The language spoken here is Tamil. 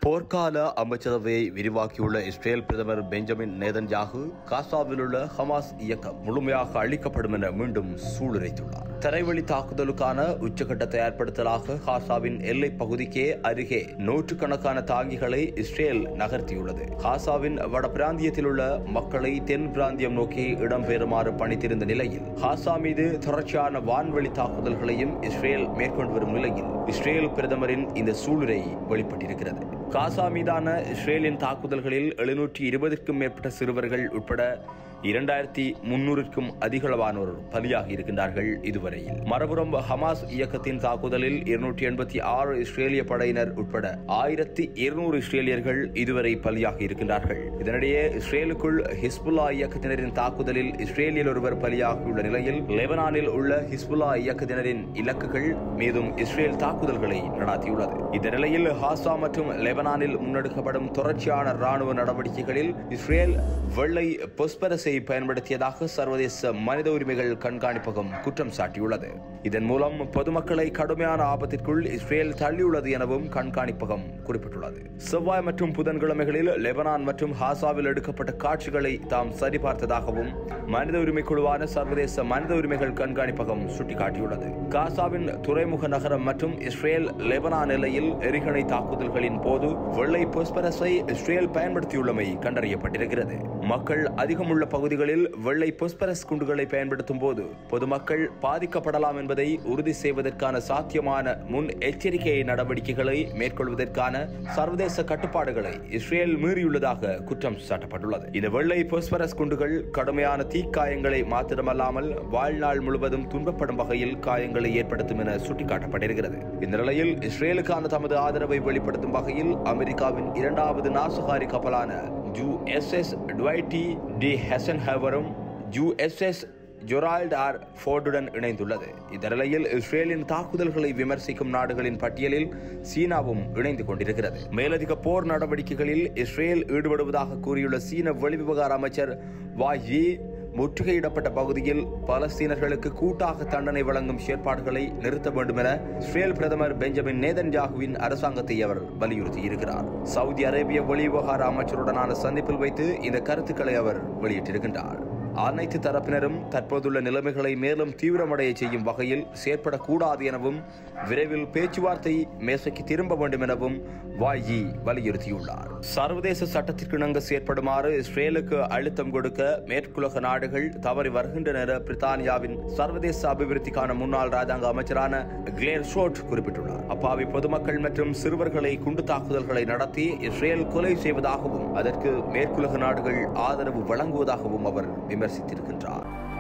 போர்க்கால அமைச்சரவையை விரிவாக்கியுள்ள இஸ்ரேல் பிரதமர் பெஞ்சமின் நேதன்யாகு காசாவில் உள்ள ஹமாஸ் இயக்கம் முழுமையாக அழிக்கப்படும் என மீண்டும் சூளுரைத்துள்ளார் தரைவழி தாக்குதலுக்கான உச்சகட்ட தயார்படுத்தலாக காசாவின் எல்லை பகுதிக்கே அருகே நூற்றுக்கணக்கான தாங்கிகளை இஸ்ரேல் நகர்த்தியுள்ளது காசாவின் வட பிராந்தியத்தில் உள்ள மக்களை தென் பிராந்தியம் நோக்கி இடம்பெறுமாறு பணித்திருந்த நிலையில் காசா மீது தொடர்ச்சியான வான்வழி தாக்குதல்களையும் இஸ்ரேல் மேற்கொண்டு வரும் நிலையில் இஸ்ரேல் பிரதமரின் இந்த சூளுரை வெளிப்பட்டிருக்கிறது காசா மீதான இஸ்ரேலின் தாக்குதல்களில் எழுநூற்றி இருபதுக்கும் மேற்பட்ட சிறுவர்கள் உட்பட இரண்டாயிரத்தி முன்னூறுக்கும் அதிகளவானோர் பலியாகி இருக்கின்றார்கள் இதுவரையில் மறுபுறம் ஹமாஸ் இயக்கத்தின் தாக்குதலில் இருநூற்றி எண்பத்தி ஆறு இஸ்ரேலிய படையினர் உட்பட ஆயிரத்தி இருநூறு இஸ்ரேலியர்கள் இதுவரை பலியாகி இருக்கின்றார்கள் இதனிடையே இஸ்ரேலுக்குள் ஹிஸ்புல்லா இயக்கத்தினரின் தாக்குதலில் இஸ்ரேலியர் ஒருவர் பலியாகியுள்ள நிலையில் லெபனானில் உள்ள ஹிஸ்புல்லா இயக்கத்தினரின் இலக்குகள் மீதும் இஸ்ரேல் தாக்குதல்களை நடாத்தியுள்ளது இந்த நிலையில் ஹாசா மற்றும் லெபனானில் முன்னெடுக்கப்படும் தொடர்ச்சியான ராணுவ நடவடிக்கைகளில் இஸ்ரேல் வெள்ளை பொஸ்பரஸை பயன்படுத்தியதாக சர்வதேச மனித உரிமைகள் கண்காணிப்பகம் குற்றம் சாட்டியுள்ளது இதன் மூலம் பொதுமக்களை கடுமையான ஆபத்திற்குள் இஸ்ரேல் தள்ளியுள்ளது எனவும் கண்காணிப்பகம் குறிப்பிட்டுள்ளது செவ்வாய் மற்றும் புதன்கிழமைகளில் லெபனான் மற்றும் ஹாசாவில் எடுக்கப்பட்ட காட்சிகளை தாம் சரிபார்த்ததாகவும் மனித உரிமை குழுவான சர்வதேச மனித உரிமைகள் கண்காணிப்பகம் சுட்டிக்காட்டியுள்ளது காசாவின் துறைமுக நகரம் மற்றும் இஸ்ரேல் லெபனான் எல்லையில் எரிகணை தாக்குதல்களின் போது வெள்ளை பொஸ்பரஸை இஸ்ரேல் பயன்படுத்தியுள்ளமை கண்டறியப்பட்டிருக்கிறது மக்கள் அதிகமுள்ள பகுதிகளில் வெள்ளை பொஸ்பரஸ் குண்டுகளை பயன்படுத்தும் போது பொதுமக்கள் பாதிக்கப்படலாம் என்பதை உறுதி செய்வதற்கான சாத்தியமான முன் எச்சரிக்கை நடவடிக்கைகளை மேற்கொள்வதற்கான சர்வதேச கட்டுப்பாடுகளை இஸ்ரேல் மீறியுள்ளதாக குற்றம் சாட்டப்பட்டுள்ளது இந்த வெள்ளை பொஸ்பரஸ் குண்டுகள் கடுமையான தீக்காயங்களை மாத்திரமல்லாமல் வாழ்நாள் முழுவதும் துன்பப்படும் வகையில் காயங்களை ஏற்படுத்தும் என சுட்டிக்காட்டப்பட்டிருக்கிறது இந்த நிலையில் இஸ்ரேலுக்கான தமது ஆதரவை வெளிப்படுத்தும் வகையில் அமெரிக்காவின் இரண்டாவது நாசகாரி கப்பலான U S S Dwight D ஹெசன் ஹெவரும் U S S Gerald R ஃபோர்டுடன் இணைந்துள்ளது இந்த நிலையில் இஸ்ரேலின் தாக்குதல்களை விமர்சிக்கும் நாடுகளின் பட்டியலில் சீனாவும் இணைந்து கொண்டிருக்கிறது மேலதிக போர் நடவடிக்கைகளில் இஸ்ரேல் ஈடுபடுவதாக கூறியுள்ள சீன வெளிவிவகார அமைச்சர் வாயி முற்றுகையிடப்பட்ட பகுதியில் பலஸ்தீனர்களுக்கு கூட்டாக தண்டனை வழங்கும் செயற்பாடுகளை நிறுத்த வேண்டும் என இஸ்ரேல் பிரதமர் பெஞ்சமின் நேதன்யாகுவின் அரசாங்கத்தை அவர் வலியுறுத்தியிருக்கிறார் சவுதி அரேபிய வெளிவிவகார அமைச்சருடனான சந்திப்பில் வைத்து இந்த கருத்துக்களை அவர் வெளியிட்டிருக்கின்றார் அனைத்து தரப்பினரும் தற்போதுள்ள நிலைமைகளை மேலும் தீவிரமடைய செய்யும் வகையில் செயற்படக்கூடாது எனவும் விரைவில் பேச்சுவார்த்தை மேசைக்கு திரும்ப வேண்டும் எனவும் வாயி வலியுறுத்தியுள்ளார் சர்வதேச சட்டத்திற்கு இணங்க செயற்படுமாறு இஸ்ரேலுக்கு அழுத்தம் கொடுக்க மேற்குலக நாடுகள் தவறி வருகின்றன என பிரித்தானியாவின் சர்வதேச அபிவிருத்திக்கான முன்னாள் ராஜாங்க அமைச்சரான கிளேர் ஷோட் குறிப்பிட்டுள்ளார் அப்பாவி பொதுமக்கள் மற்றும் சிறுவர்களை குண்டு தாக்குதல்களை நடத்தி இஸ்ரேல் கொலை செய்வதாகவும் அதற்கு மேற்குலக நாடுகள் ஆதரவு வழங்குவதாகவும் அவர் விமர்சித்திருக்கின்றார்